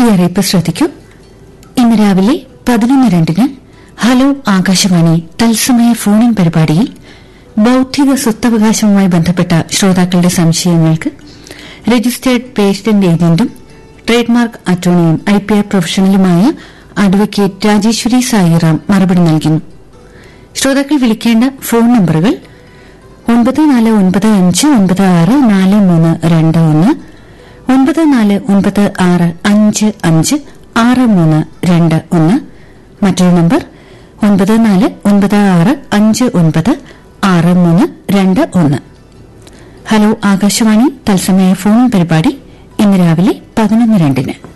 ഈ അറിയിപ്പ് ശ്രദ്ധിക്കൂ ഇന്ന് രാവിലെ പതിനൊന്ന് രണ്ടിന് ഹലോ ആകാശവാണി തത്സമയ ഫോണിൻ പരിപാടിയിൽ ബൌദ്ധിക സ്വത്തവകാശവുമായി ബന്ധപ്പെട്ട ശ്രോതാക്കളുടെ സംശയങ്ങൾക്ക് രജിസ്റ്റേർഡ് പേറ്റന്റ് ഏജന്റും ട്രേഡ്മാർക്ക് അറ്റോർണിയും ഐ പി ആർ പ്രൊഫഷണലുമായ അഡ്വക്കേറ്റ് രാജേശ്വരി സായിറാം മറുപടി നൽകുന്നു ശ്രോതാക്കൾ വിളിക്കേണ്ട ഫോൺ നമ്പറുകൾ ഒൻപത് നാല് ഒൻപത് അഞ്ച് ഒൻപത് ആറ് നാല് മൂന്ന് രണ്ട് ഒന്ന് ഒൻപത് നാല് ഒൻപത് ആറ് അഞ്ച് അഞ്ച് ആറ് മൂന്ന് രണ്ട് ഒന്ന് മറ്റൊരു നമ്പർ ഒൻപത് നാല് ഒൻപത് ആറ് അഞ്ച് ഒൻപത് ആറ് മൂന്ന് രണ്ട് ഒന്ന് ഹലോ ആകാശവാണി തത്സമയ ഫോൺ പരിപാടി ഇന്ന് രാവിലെ പതിനൊന്ന് രണ്ടിന്